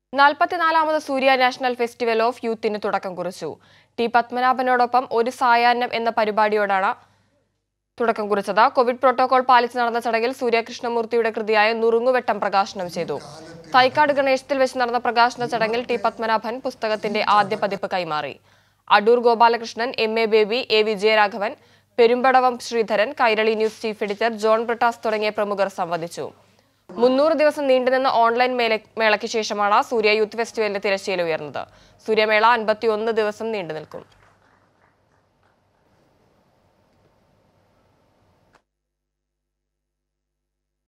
നാൽപ്പത്തിനാലാമത് Surya national festival of യൂത്തിന് തുടക്കം കുറിച്ചു ടി പത്മനാഭനോടൊപ്പം ഒരു സായാഹ്നം എന്ന പരിപാടിയോടാണ് തുടക്കം കുറിച്ചത് കോവിഡ് പ്രോട്ടോകോൾ പാലിച്ച് നടന്ന ചടങ്ങിൽ സൂര്യ കൃഷ്ണമൂർത്തിയുടെ കൃതിയായ നുറുങ്ങുവെട്ടം പ്രകാശനം ചെയ്തു തൈക്കാട് ഗണേശത്തിൽ വെച്ച് നടന്ന പ്രകാശന ചടങ്ങിൽ ടി പത്മനാഭൻ പുസ്തകത്തിന്റെ ആദ്യ പതിപ്പ് കൈമാറി Adoor Gopalakrishnan M A Baby A Vijayaraghavan Perumbadavam Sreedharan Kairali news chief editor John Brittas തുടങ്ങിയ പ്രമുഖർ സംവദിച്ചു മുന്നൂറ് ദിവസം നീണ്ടുനിന്ന ഓൺലൈൻ മേല- മേളയ്ക്ക് ശേഷമാണ് സൂര്യ യൂത്ത് ഫെസ്റ്റിവലിന്റെ തിരശ്ശീല ഉയർന്നത് സൂര്യമേള അൻപത്തിയൊന്ന് ദിവസം നീണ്ടു നിൽക്കും